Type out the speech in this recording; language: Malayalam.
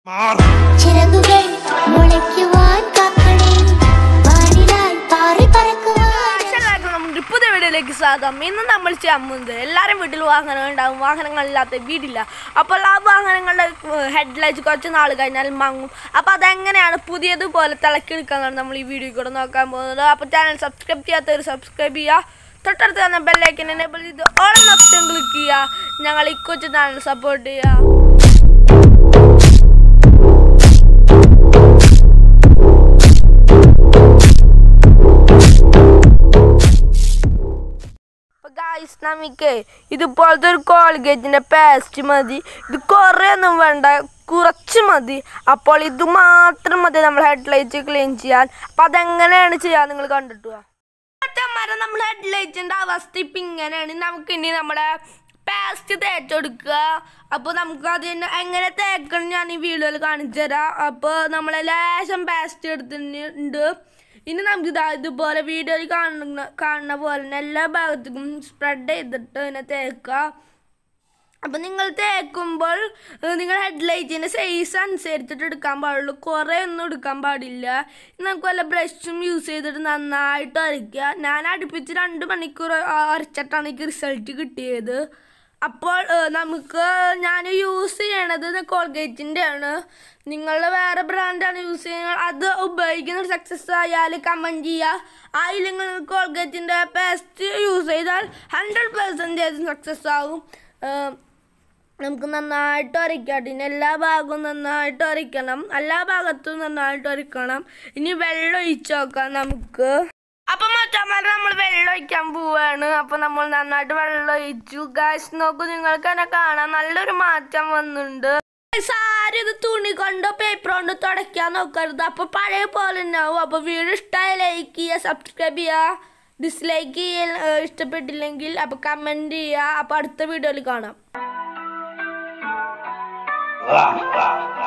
ചിറകുകൾ മുളയ്ക്കുവാൻ കാക്കണേ വാനിലായി പാറി പറക്കുവാൻ എല്ലാവർക്കും നമ്മുടെ പുതിയ വീഡിയോയിലേക്ക് സ്വാഗതം ഇന്ന് നമ്മൾ ചെയ്യാൻ പോകുന്നത് എല്ലാവരും വീട്ടിൽ വാഹനം ഉണ്ടാവും വാഹനങ്ങളില്ലാത്ത വീടില്ല അപ്പോൾ ആ വാഹനങ്ങളുടെ ഹെഡ്ലൈറ്റ് കുറച്ച് നാൾ കഴിഞ്ഞാൽ മങ്ങും അപ്പോൾ അതെങ്ങനെയാണ് പുതിയതുപോലെ തിളക്കിയെടുക്കാന്നാണ് നമ്മൾ ഈ വീഡിയോ കൂടെ നോക്കാൻ പോകുന്നത് അപ്പോൾ ചാനൽ സബ്സ്ക്രൈബ് ചെയ്യാത്തവർ സബ്സ്ക്രൈബ് ചെയ്യുക തൊട്ടടുത്ത് തന്നെ ബെല്ലൈക്കൻ എനേബിൾ ചെയ്ത് ഓളം ഓപ്ഷൻ ക്ലിക്ക് ചെയ്യുക ഞങ്ങൾ ഈ കൊച്ചു ചാനൽ സപ്പോർട്ട് ചെയ്യുക ഗായ്സ് നമുക്ക് ഇതുപോലത്തെ ഒരു കോൾഗേറ്റിന്റെ പേസ്റ്റ് മതി ഇത് കുറേ ഒന്നും വേണ്ട കുറച്ച് മതി അപ്പോൾ ഇത് മാത്രം മതി നമ്മൾ ഹെഡ്ലൈറ്റ് ക്ലീൻ ചെയ്യാൻ അപ്പൊ അതെങ്ങനെയാണ് ചെയ്യാൻ നിങ്ങൾ കണ്ടിട്ടു മരം നമ്മൾ ഹെഡ്ലൈറ്റിന്റെ അവസ്ഥ ഇപ്പൊ ഇങ്ങനെയാണ് നമുക്ക് ഇനി നമ്മുടെ പേസ്റ്റ് തേച്ചെടുക്കുക അപ്പോൾ നമുക്ക് അത് തന്നെ എങ്ങനെ തേക്കണം ഞാൻ ഈ വീഡിയോയിൽ കാണിച്ചു തരാം അപ്പോൾ നമ്മൾ ലേശം പേസ്റ്റ് എടുത്തിട്ടുണ്ട് ഇനി നമുക്ക് ഇതാ ഇതുപോലെ വീഡിയോയിൽ കാണുന്ന കാണുന്ന പോലെ തന്നെ എല്ലാ ഭാഗത്തേക്കും സ്പ്രെഡ് ചെയ്തിട്ട് ഇതിനെ തേക്കുക അപ്പം നിങ്ങൾ തേക്കുമ്പോൾ ഏഹ്, നിങ്ങൾ ഹെഡ്ലൈറ്റിൻ്റെ സൈസ് അനുസരിച്ചിട്ട് എടുക്കാൻ പാടുള്ളൂ കുറേ ഒന്നും എടുക്കാൻ പാടില്ല ഇനി നമുക്ക് വല്ല ബ്രഷും യൂസ് ചെയ്തിട്ട് നന്നായിട്ട് അരയ്ക്കുക ഞാൻ അടുപ്പിച്ച് രണ്ട് മണിക്കൂർ അരച്ചിട്ടാണ് എനിക്ക് റിസൾട്ട് കിട്ടിയത് അപ്പോൾ ഏഹ്, നമുക്ക് ഞാൻ യൂസ് ചെയ്യണത് കോൾഗേറ്റിൻ്റെ ആണ് നിങ്ങൾ വേറെ ബ്രാൻഡാണ് യൂസ് ചെയ്യുന്നത് അത് ഉപയോഗിക്കുന്ന സക്സസ് ആയാൽ കമൻറ്റ് ചെയ്യുക അതിൽ നിങ്ങൾ കോൾഗേറ്റിൻ്റെ പേസ്റ്റ് യൂസ് ചെയ്താൽ ഹൺഡ്രഡ് പെർസെൻറ്റേജ് സക്സസ് ആകും ഏഹ്, നമുക്ക് നന്നായിട്ട് അരയ്ക്കാം അതിന് എല്ലാ ഭാഗവും നന്നായിട്ട് അരയ്ക്കണം എല്ലാ ഭാഗത്തും നന്നായിട്ട് അരയ്ക്കണം ഇനി വെള്ളം ഒഴിച്ച് നോക്കാം നമുക്ക് അപ്പൊ മറ്റന്മാരെ നമ്മൾ വെള്ളം ഒഴിക്കാൻ പോവാണ് അപ്പൊ നമ്മൾ നന്നായിട്ട് വെള്ളം ഒഴിച്ചു ഗാസ് നോക്കൂ നിങ്ങൾക്ക് തന്നെ കാണാം നല്ലൊരു മാറ്റം വന്നിട്ടുണ്ട് Guys, ആരും ഇത് തുണി കൊണ്ടോ പേപ്പർ കൊണ്ടോ തുടയ്ക്കാൻ നോക്കരുത് അപ്പൊ പഴയ പോലെ തന്നെ ആവും അപ്പൊ വീഡിയോ ഇഷ്ടമായ ലൈക്ക് ചെയ്യുക സബ്സ്ക്രൈബ് ചെയ്യുക ഡിസ്ലൈക്ക് ചെയ്യാൻ ഏഹ്, ഇഷ്ടപ്പെട്ടില്ലെങ്കിൽ അപ്പൊ കമന്റ് ചെയ്യുക അപ്പൊ അടുത്ത വീഡിയോയിൽ കാണാം